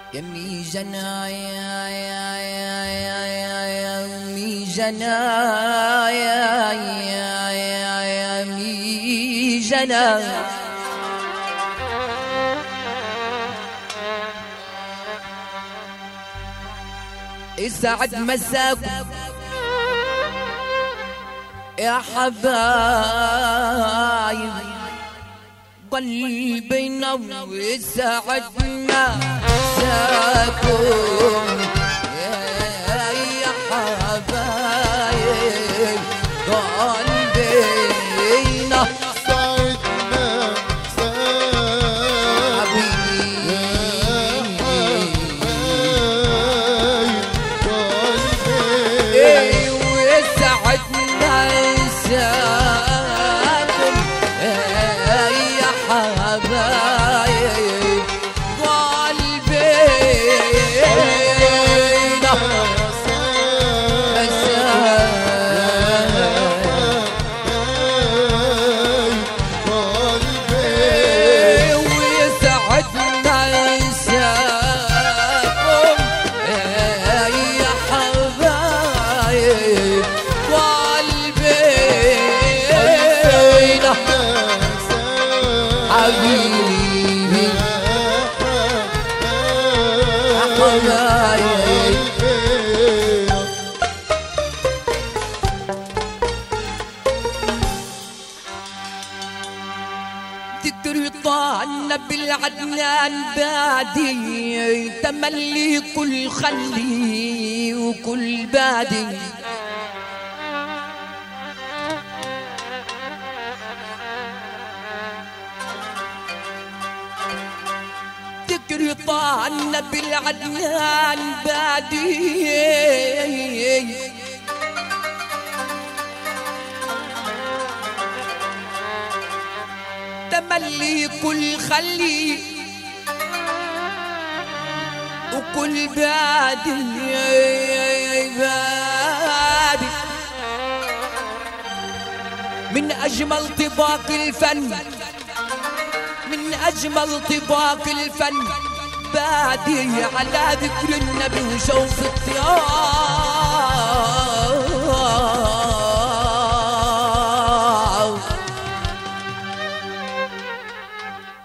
يمي جنايا يا يا يا يا يمي جنايا يا يا يمي جنايا يسعد مساكم يا حبايب قلبنا ويسعد مساكم يا يا حبايب قلبنا سعدنا حبيبي قلبي ايه ويسعدنا انساكم يا حبايب قلبينا ايه ويسعدنا انساكم يا حبايب قلبينا حبيبي حبايب تدري طعنا بالعدنان بادي تملي كل خلي وكل بادي تدري طعنا بالعدنان بادي تملي كل خلي وكل بادي بادي من أجمل طباق الفن من أجمل طباق الفن بادي على ذكر النبي وشوف الطيار